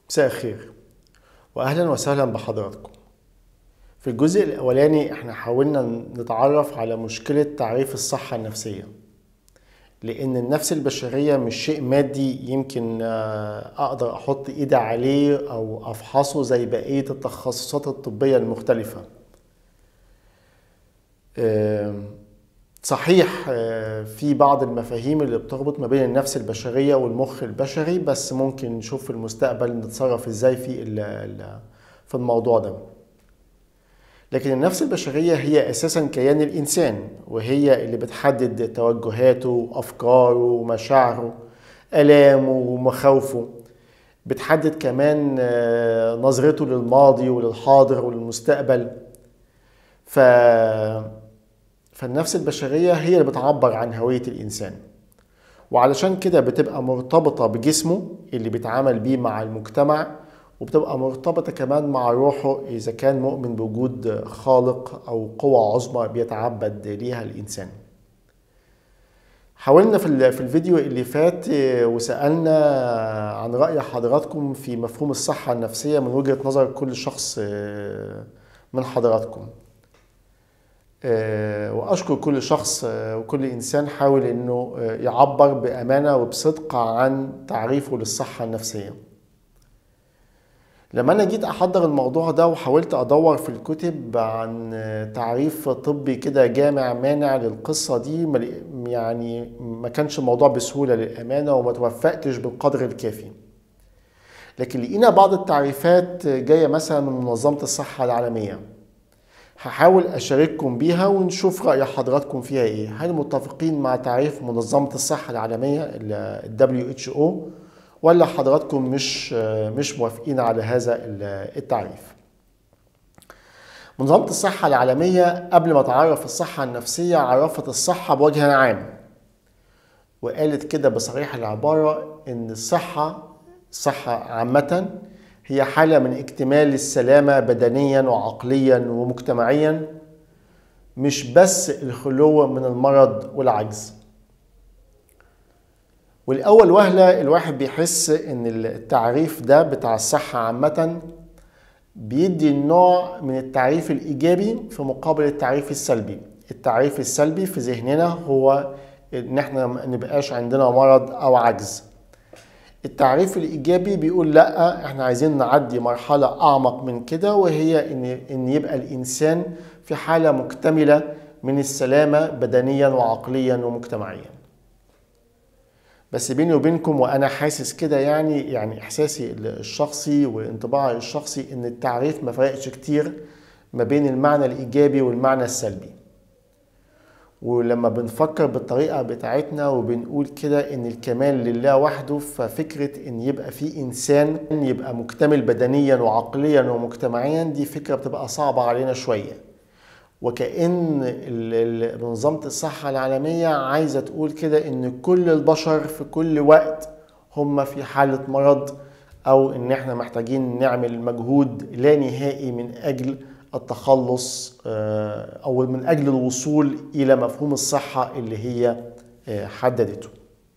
مساء الخير واهلا وسهلا بحضراتكم في الجزء الاولاني احنا حاولنا نتعرف على مشكله تعريف الصحه النفسيه لان النفس البشريه مش شيء مادي يمكن آه، اقدر احط ايدي عليه او افحصه زي بقيه التخصصات الطبيه المختلفه آم، صحيح آه، في بعض المفاهيم اللي بتربط ما بين النفس البشرية والمخ البشري بس ممكن نشوف في المستقبل نتصرف ازاي في ال- ال- في الموضوع ده لكن النفس البشرية هي أساسا كيان الإنسان وهي اللي بتحدد توجهاته وأفكاره ومشاعره آلامه ومخاوفه بتحدد كمان آه، نظرته للماضي وللحاضر وللمستقبل ف فالنفس البشرية هي اللي بتعبر عن هوية الإنسان وعلشان كده بتبقى مرتبطة بجسمه اللي بيتعامل بيه مع المجتمع وبتبقى مرتبطة كمان مع روحه إذا كان مؤمن بوجود خالق أو قوة عظمى بيتعبد ليها الإنسان حاولنا في ال- في الفيديو اللي فات آه، وسألنا عن رأي حضراتكم في مفهوم الصحة النفسية من وجهة نظر كل شخص آه، من حضراتكم آه، واشكر كل شخص آه، وكل انسان حاول انه آه، يعبر بامانه وبصدق عن تعريفه للصحه النفسيه لما انا جيت احضر الموضوع ده وحاولت ادور في الكتب عن آه، تعريف طبي كده جامع مانع للقصه دي ما لق- يعني ما كانش الموضوع بسهوله للامانه وما توفقتش بالقدر الكافي لكن لقينا بعض التعريفات جايه مثلا من منظمه الصحه العالميه هحاول أشارككم بيها ونشوف رأي حضراتكم فيها إيه هل متفقين مع تعريف منظمة الصحة العالمية ال WHO ولا حضراتكم مش مش موافقين على هذا ال- التعريف منظمة الصحة العالمية قبل ما تعرف الصحة النفسية عرفت الصحة بوجه عام وقالت كده بصريح العبارة إن الصحة الصحة عامة هي حالة من اكتمال السلامة بدنيا وعقليا ومجتمعيا مش بس الخلو من المرض والعجز والأول وهلة الواحد بيحس إن التعريف ده بتاع الصحة عامة بيدي النوع من التعريف الإيجابي في مقابل التعريف السلبي التعريف السلبي في ذهننا هو إن احنا ما نبقاش عندنا مرض أو عجز التعريف الإيجابي بيقول لا احنا عايزين نعدي مرحلة أعمق من كده وهي إن إن يبقى الإنسان في حالة مكتملة من السلامة بدنيا وعقليا ومجتمعيا. بس بيني وبينكم وأنا حاسس كده يعني يعني إحساسي الشخصي وانطباعي الشخصي إن التعريف ما فرقش كتير ما بين المعنى الإيجابي والمعنى السلبي. ولما بنفكر بالطريقة بتاعتنا وبنقول كده ان الكمال لله وحده ففكرة ان يبقى في انسان يبقى مكتمل بدنيا وعقليا ومجتمعيا دي فكرة بتبقى صعبة علينا شوية وكأن ال- ال- منظمة الصحة العالمية عايزة تقول كده ان كل البشر في كل وقت هم في حالة مرض او ان احنا محتاجين نعمل مجهود لا نهائي من اجل التخلص آه، او من اجل الوصول الى مفهوم الصحه اللي هي آه، حددته.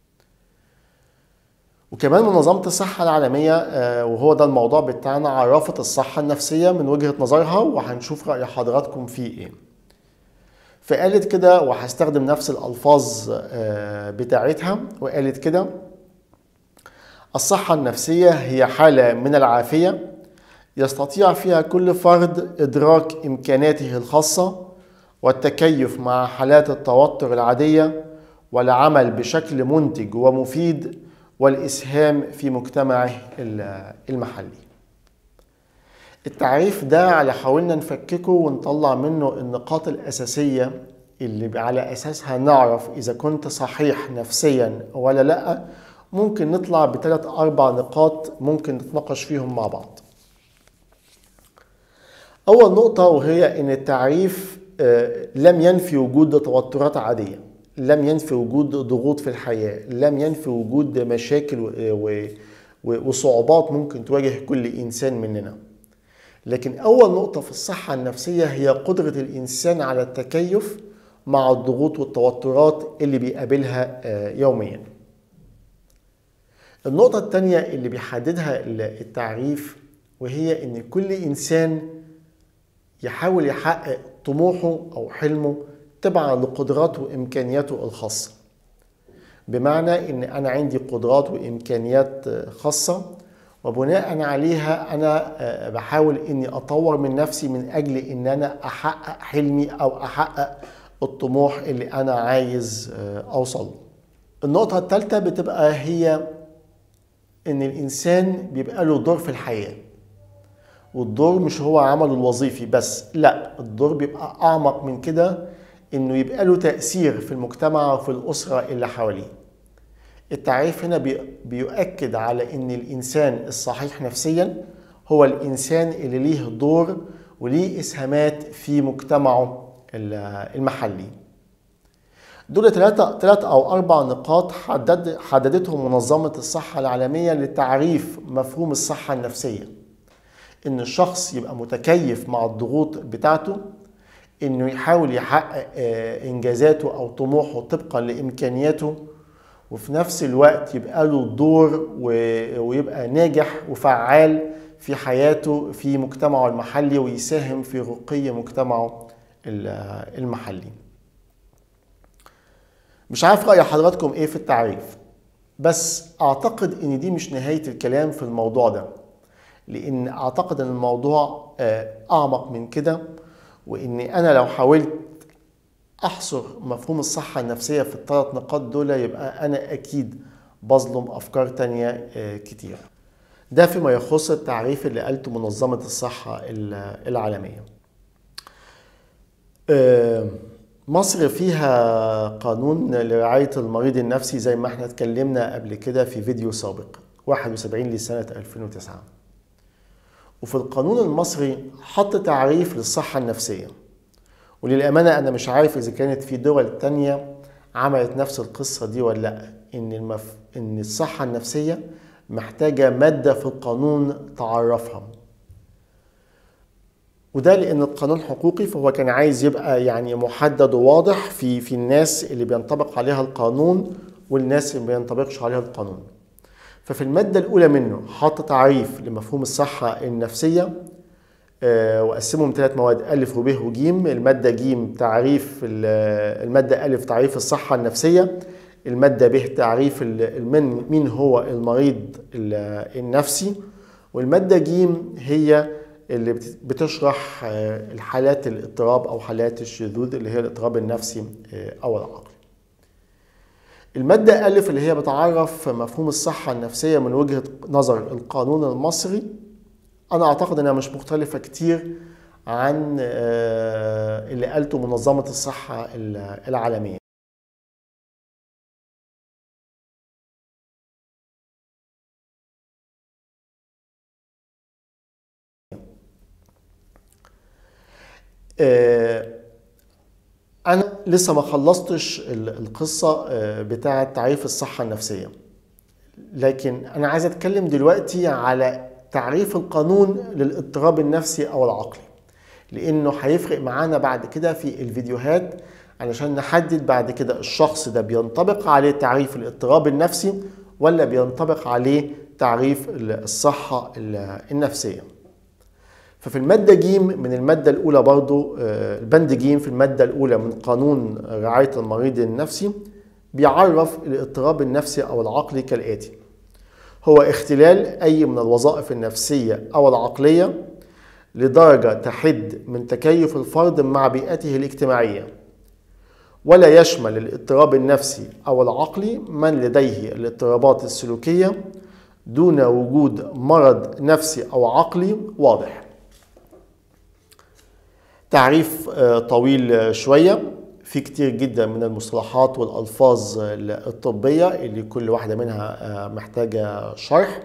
وكمان منظمه الصحه العالميه آه، وهو ده الموضوع بتاعنا عرفت الصحه النفسيه من وجهه نظرها وهنشوف راي حضراتكم فيه ايه. فقالت كده وهستخدم نفس الالفاظ آه، بتاعتها وقالت كده الصحه النفسيه هي حاله من العافيه يستطيع فيها كل فرد إدراك إمكاناته الخاصة والتكيف مع حالات التوتر العادية والعمل بشكل منتج ومفيد والإسهام في مجتمعه ال- المحلي. التعريف ده على حاولنا نفككه ونطلع منه النقاط الأساسية اللي على أساسها نعرف إذا كنت صحيح نفسيا ولا لأ ممكن نطلع بثلاث أربع نقاط ممكن نتناقش فيهم مع بعض. أول نقطة وهي إن التعريف آه، لم ينفي وجود توترات عادية لم ينفي وجود ضغوط في الحياة لم ينفي وجود مشاكل و- و- و- وصعوبات ممكن تواجه كل إنسان مننا لكن أول نقطة في الصحة النفسية هي قدرة الإنسان على التكيف مع الضغوط والتوترات اللي بيقابلها آه، يوميا النقطة الثانية اللي بيحددها التعريف وهي إن كل إنسان يحاول يحقق طموحه أو حلمه تبعا لقدراته وإمكانياته الخاصة بمعنى إن أنا عندي قدرات وإمكانيات خاصة وبناء عليها أنا بحاول إني أطور من نفسي من أجل إن أنا أحقق حلمي أو أحقق الطموح اللي أنا عايز أوصل النقطة الثالثة بتبقى هي إن الإنسان بيبقى له دور في الحياة والدور مش هو عمله الوظيفي بس لا الدور بيبقى أعمق من كده إنه يبقى له تأثير في المجتمع وفي الأسرة اللي حواليه التعريف هنا بيؤكد على ان الانسان الصحيح نفسيا هو الانسان اللي ليه دور وليه اسهامات في مجتمعه المحلي دول ثلاثة ثلاثة أو أربع نقاط حدد حددتهم منظمة الصحة العالمية لتعريف مفهوم الصحة النفسية. إن الشخص يبقى متكيف مع الضغوط بتاعته، إنه يحاول يحقق إنجازاته أو طموحه طبقا لإمكانياته، وفي نفس الوقت يبقى له دور ويبقى ناجح وفعال في حياته في مجتمعه المحلي ويساهم في رقي مجتمعه المحلي مش عارف رأي حضراتكم ايه في التعريف بس اعتقد ان دي مش نهاية الكلام في الموضوع ده لان اعتقد ان الموضوع اعمق من كده وان انا لو حاولت احصر مفهوم الصحة النفسية في الثلاث نقاط دول يبقى انا اكيد بظلم افكار تانية كتير ده فيما يخص التعريف اللي قالته منظمة الصحة العالمية مصر فيها قانون لرعاية المريض النفسي زي ما احنا اتكلمنا قبل كده في فيديو سابق 71 لسنة 2009 وفي القانون المصري حط تعريف للصحة النفسية وللأمانة أنا مش عارف إذا كانت في دول تانية عملت نفس القصة دي ولا لأ إن, المف... إن الصحة النفسية محتاجة مادة في القانون تعرفها وده لأن القانون حقوقي فهو كان عايز يبقى يعني محدد وواضح في في الناس اللي بينطبق عليها القانون والناس اللي ما بينطبقش عليها القانون ففي المادة الأولى منه حط تعريف لمفهوم الصحة النفسية وقسمهم ثلاث مواد ألف وب وج المادة ج تعريف المادة ألف تعريف الصحة النفسية المادة ب تعريف من مين هو المريض النفسي والمادة ج هي اللي بتشرح الحالات الاضطراب أو حالات الشذوذ اللي هي الاضطراب النفسي أو العقلي المادة ألف اللي هي بتعرف مفهوم الصحة النفسية من وجهة نظر القانون المصري أنا أعتقد إنها مش مختلفة كتير عن اللي قالته منظمة الصحة العالمية أنا لسه ما خلصتش القصة بتاعة تعريف الصحة النفسية لكن أنا عايز أتكلم دلوقتي على تعريف القانون للاضطراب النفسي أو العقلي لأنه هيفرق معانا بعد كده في الفيديوهات علشان نحدد بعد كده الشخص ده بينطبق عليه تعريف الاضطراب النفسي ولا بينطبق عليه تعريف الصحة النفسية ففي المادة ج من المادة الأولى برضو البند ج في المادة الأولى من قانون رعاية المريض النفسي بيعرف الاضطراب النفسي أو العقلي كالآتي هو اختلال أي من الوظائف النفسية أو العقلية لدرجة تحد من تكيف الفرد مع بيئته الاجتماعية ولا يشمل الاضطراب النفسي أو العقلي من لديه الاضطرابات السلوكية دون وجود مرض نفسي أو عقلي واضح تعريف طويل شوية في كتير جدا من المصطلحات والألفاظ الطبية اللي كل واحدة منها محتاجة شرح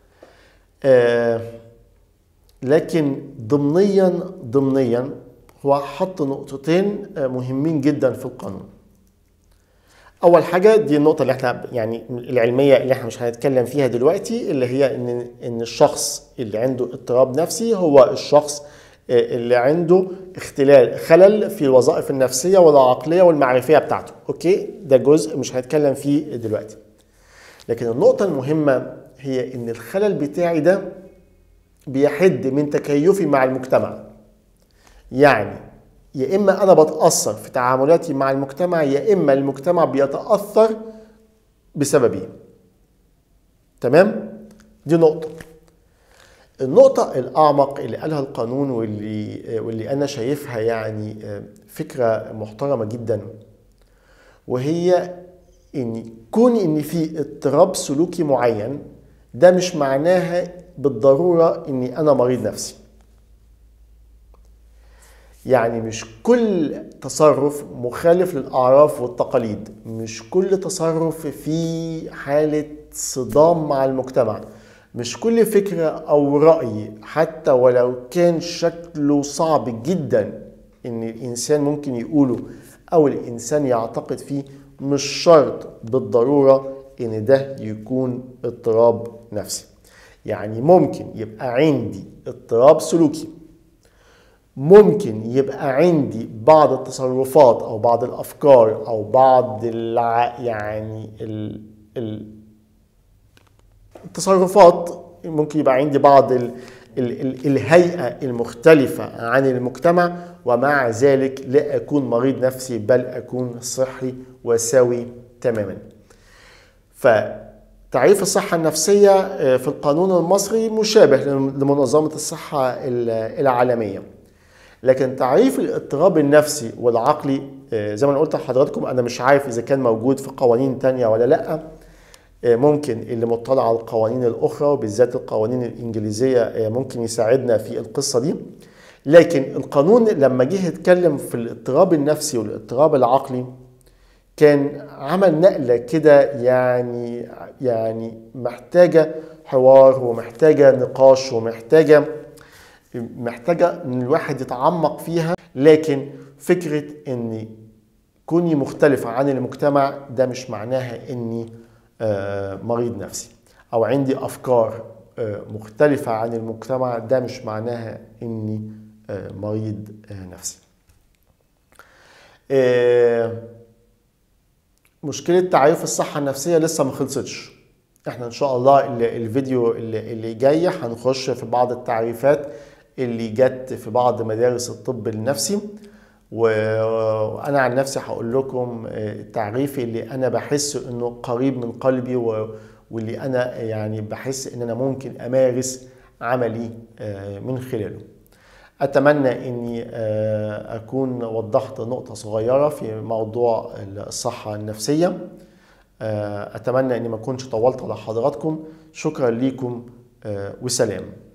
لكن ضمنيا ضمنيا هو حط نقطتين مهمين جدا في القانون اول حاجه دي النقطه اللي احنا يعني العلميه اللي احنا مش هنتكلم فيها دلوقتي اللي هي ان ان الشخص اللي عنده اضطراب نفسي هو الشخص اللي عنده اختلال خلل في الوظائف النفسيه والعقليه والمعرفيه بتاعته اوكي ده جزء مش هنتكلم فيه دلوقتي لكن النقطة المهمة هي ان الخلل بتاعي ده بيحد من تكيفي مع المجتمع يعني يا اما انا بتاثر في تعاملاتي مع المجتمع يا اما المجتمع بيتاثر بسببي تمام دي نقطه النقطة الأعمق اللي قالها القانون واللي واللي أنا شايفها يعني فكرة محترمة جدا وهي إن كون إن في اضطراب سلوكي معين ده مش معناها بالضرورة إني أنا مريض نفسي. يعني مش كل تصرف مخالف للأعراف والتقاليد مش كل تصرف في حالة صدام مع المجتمع مش كل فكرة أو رأي حتى ولو كان شكله صعب جدا إن الإنسان ممكن يقوله أو الإنسان يعتقد فيه مش شرط بالضرورة إن ده يكون اضطراب نفسي يعني ممكن يبقى عندي اضطراب سلوكي ممكن يبقى عندي بعض التصرفات او بعض الافكار او بعض الع... يعني ال... ال... التصرفات ممكن يبقى عندي بعض ال... ال... ال... الهيئه المختلفه عن المجتمع ومع ذلك لا اكون مريض نفسي بل اكون صحي وسوي تماما فتعريف الصحة النفسية في القانون المصري مشابه لمنظمة الصحة العالمية لكن تعريف الاضطراب النفسي والعقلي زي ما انا قلت لحضراتكم انا مش عارف اذا كان موجود في قوانين تانية ولا لا ممكن اللي مطلع على القوانين الاخرى وبالذات القوانين الانجليزيه ممكن يساعدنا في القصه دي لكن القانون لما جه يتكلم في الاضطراب النفسي والاضطراب العقلي كان عمل نقله كده يعني يعني محتاجه حوار ومحتاجه نقاش ومحتاجه محتاجه ان الواحد يتعمق فيها لكن فكره ان كوني مختلفه عن المجتمع ده مش معناها اني مريض نفسي او عندي افكار مختلفه عن المجتمع ده مش معناها اني مريض نفسي مشكله تعريف الصحه النفسيه لسه ما خلصتش احنا ان شاء الله الفيديو اللي جاي هنخش في بعض التعريفات اللي جت في بعض مدارس الطب النفسي وانا عن نفسي هقول لكم التعريف اللي انا بحس انه قريب من قلبي واللي انا يعني بحس ان انا ممكن امارس عملي من خلاله اتمنى اني اكون وضحت نقطه صغيره في موضوع الصحه النفسيه اتمنى اني ما اكونش طولت على حضراتكم شكرا ليكم وسلام